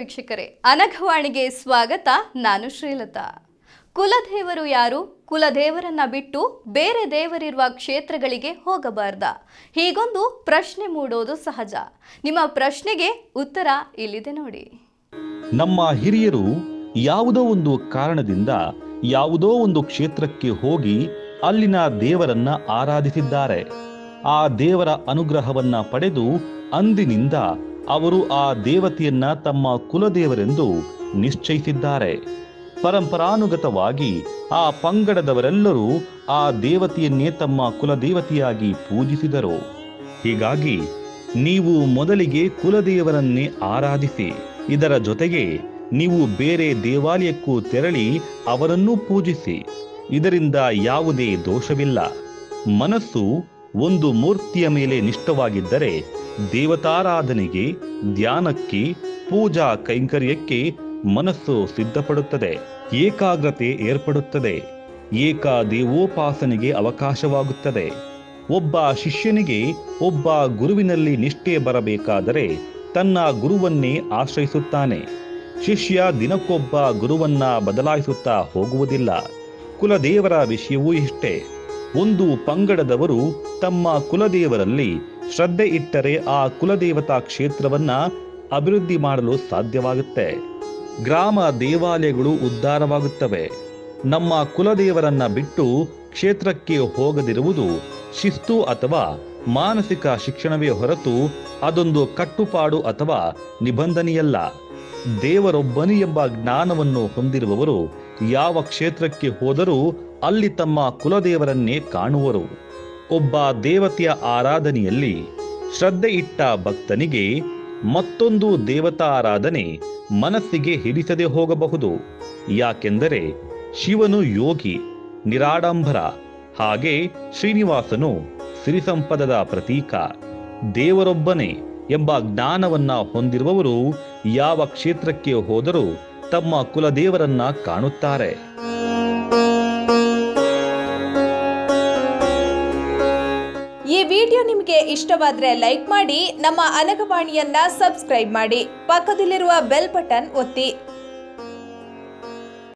ವೀಕ್ಷಕರೇ ಅನಘವಾಣಿಗೆ ಸ್ವಾಗತ ನಾನು ಶ್ರೀಲತಾ ಕುಲದೇವರು ಯಾರು ಕುಲದೇವರನ್ನ ಬಿಟ್ಟು ಬೇರೆ ದೇವರಿರುವ ಕ್ಷೇತ್ರಗಳಿಗೆ ಹೋಗಬಾರ್ದಾ ಹೀಗೊಂದು ಪ್ರಶ್ನೆ ಮೂಡೋದು ಸಹಜ ನಿಮ್ಮ ಪ್ರಶ್ನೆಗೆ ಉತ್ತರ ಇಲ್ಲಿದೆ ನೋಡಿ ನಮ್ಮ ಹಿರಿಯರು ಯಾವುದೋ ಒಂದು ಕಾರಣದಿಂದ ಯಾವುದೋ ಒಂದು ಕ್ಷೇತ್ರಕ್ಕೆ ಹೋಗಿ ಅಲ್ಲಿನ ದೇವರನ್ನ ಆರಾಧಿಸಿದ್ದಾರೆ ಆ ದೇವರ ಅನುಗ್ರಹವನ್ನ ಪಡೆದು ಅಂದಿನಿಂದ ಅವರು ಆ ದೇವತೆಯನ್ನ ತಮ್ಮ ಕುಲದೇವರೆಂದು ನಿಶ್ಚಯಿಸಿದ್ದಾರೆ ಪರಂಪರಾನುಗತವಾಗಿ ಆ ಪಂಗಡದವರೆಲ್ಲರೂ ಆ ದೇವತೆಯನ್ನೇ ತಮ್ಮ ಕುಲದೇವತೆಯಾಗಿ ಪೂಜಿಸಿದರು ಹೀಗಾಗಿ ನೀವು ಮೊದಲಿಗೆ ಕುಲದೇವರನ್ನೇ ಆರಾಧಿಸಿ ಇದರ ಜೊತೆಗೆ ನೀವು ಬೇರೆ ದೇವಾಲಯಕ್ಕೂ ತೆರಳಿ ಅವರನ್ನೂ ಪೂಜಿಸಿ ಇದರಿಂದ ಯಾವುದೇ ದೋಷವಿಲ್ಲ ಮನಸ್ಸು ಒಂದು ಮೂರ್ತಿಯ ಮೇಲೆ ನಿಷ್ಠವಾಗಿದ್ದರೆ ದೇವತಾರಾಧನೆಗೆ ಧ್ಯಾನಕ್ಕೆ ಪೂಜಾ ಕೈಂಕರ್ಯಕ್ಕೆ ಮನಸ್ಸು ಸಿದ್ಧಪಡುತ್ತದೆ ಏಕಾಗ್ರತೆ ಏರ್ಪಡುತ್ತದೆ ಏಕ ದೇವೋಪಾಸನೆಗೆ ಅವಕಾಶವಾಗುತ್ತದೆ ಒಬ್ಬ ಶಿಷ್ಯನಿಗೆ ಒಬ್ಬ ಗುರುವಿನಲ್ಲಿ ನಿಷ್ಠೆ ಬರಬೇಕಾದರೆ ತನ್ನ ಗುರುವನ್ನೇ ಆಶ್ರಯಿಸುತ್ತಾನೆ ಶಿಷ್ಯ ದಿನಕ್ಕೊಬ್ಬ ಗುರುವನ್ನ ಬದಲಾಯಿಸುತ್ತಾ ಹೋಗುವುದಿಲ್ಲ ಕುಲದೇವರ ವಿಷಯವೂ ಇಷ್ಟೇ ಒಂದು ಪಂಗಡದವರು ತಮ್ಮ ಕುಲದೇವರಲ್ಲಿ ಶ್ರದ್ಧೆ ಇಟ್ಟರೆ ಆ ಕುಲದೇವತಾ ಕ್ಷೇತ್ರವನ್ನ ಅಭಿವೃದ್ಧಿ ಮಾಡಲು ಸಾಧ್ಯವಾಗುತ್ತೆ ಗ್ರಾಮ ದೇವಾಲಯಗಳು ಉದ್ಧಾರವಾಗುತ್ತವೆ ನಮ್ಮ ಕುಲದೇವರನ್ನ ಬಿಟ್ಟು ಕ್ಷೇತ್ರಕ್ಕೆ ಹೋಗದಿರುವುದು ಶಿಸ್ತು ಅಥವಾ ಮಾನಸಿಕ ಶಿಕ್ಷಣವೇ ಹೊರತು ಅದೊಂದು ಕಟ್ಟುಪಾಡು ಅಥವಾ ನಿಬಂಧನೆಯಲ್ಲ ದೇವರೊಬ್ಬನೇ ಎಂಬ ಜ್ಞಾನವನ್ನು ಹೊಂದಿರುವವರು ಯಾವ ಕ್ಷೇತ್ರಕ್ಕೆ ಹೋದರೂ ಅಲ್ಲಿ ತಮ್ಮ ಕುಲದೇವರನ್ನೇ ಕಾಣುವರು ಒಬ್ಬ ದೇವತೆಯ ಆರಾಧನೆಯಲ್ಲಿ ಶ್ರದ್ಧೆ ಇಟ್ಟ ಭಕ್ತನಿಗೆ ಮತ್ತೊಂದು ದೇವತಾ ಆರಾಧನೆ ಮನಸ್ಸಿಗೆ ಹಿಡಿಸದೆ ಹೋಗಬಹುದು ಯಾಕೆಂದರೆ ಶಿವನು ಯೋಗಿ ನಿರಾಡಂಬರ ಹಾಗೆ ಶ್ರೀನಿವಾಸನು ಸಿರಿಸಂಪದದ ಪ್ರತೀಕ ದೇವರೊಬ್ಬನೇ ಎಂಬ ಜ್ಞಾನವನ್ನ ಹೊಂದಿರುವವರು ಯಾವ ಕ್ಷೇತ್ರಕ್ಕೆ ಹೋದರೂ ತಮ್ಮ ಕುಲದೇವರನ್ನ ಕಾಣುತ್ತಾರೆ ಈ ವಿಡಿಯೋ ನಿಮಗೆ ಇಷ್ಟವಾದ್ರೆ ಲೈಕ್ ಮಾಡಿ ನಮ್ಮ ಅನಗವಾಣಿಯನ್ನ ಸಬ್ಸ್ಕ್ರೈಬ್ ಮಾಡಿ ಪಕ್ಕದಲ್ಲಿರುವ ಬೆಲ್ ಬಟನ್ ಒತ್ತಿ